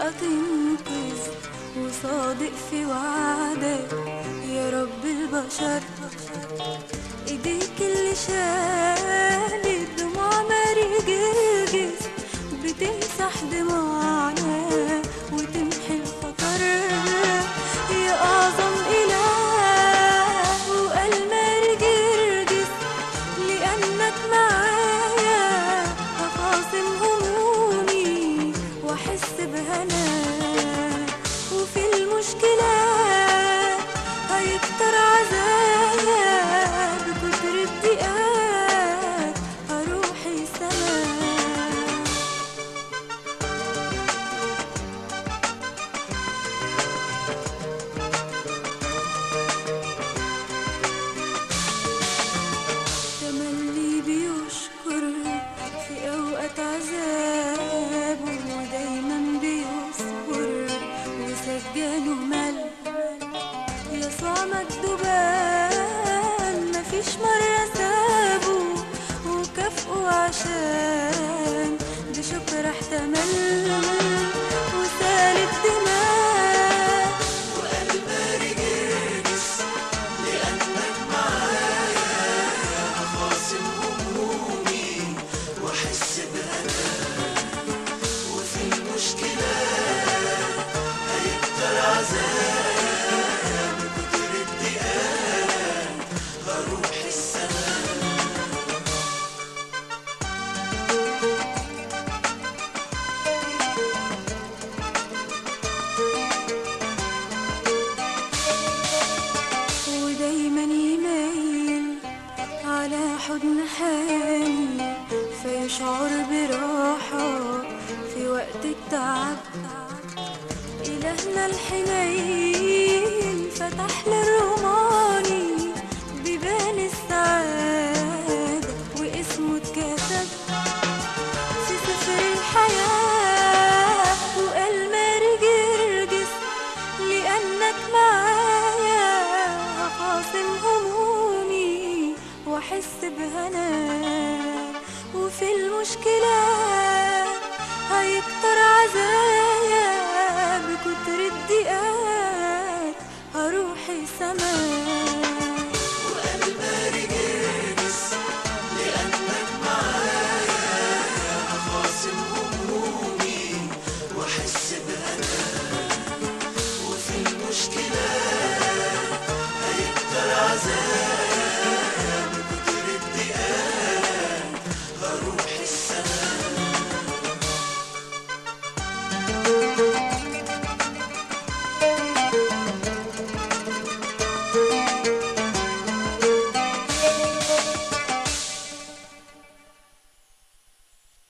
طريقة تنقذ وصادق في وعدك يا رب البشر ايديك اللي شالت دموع ماري جرجس بتمسح دموعنا وتمحي الخطر يا أعظم إله وقال ماري جرجس لأنك معايا هخاصم همومي وأحس بهنا وفي المشكلات هيكتر عزايا بكتر الضيقات هروح السما تملي بيشكر في أوقات عذابه ودايما بيصبر وسجانه مل يسوع مكتوبان مفيش مرة سابه وكافئه عشان بشكر احتمل وسالت دماء ودايما يميل على حضن حالي فيشعر براحة في وقت التعب إلهنا الحنين فتح للروماني بيبان السعادة واسمه اتكتب في سفر الحياة وقال ماري جرجس لأنك معايا هخاصم همومي وأحس بهنا وفي المشكلات هيكتر عزايا بكتر الضيقات هروح السما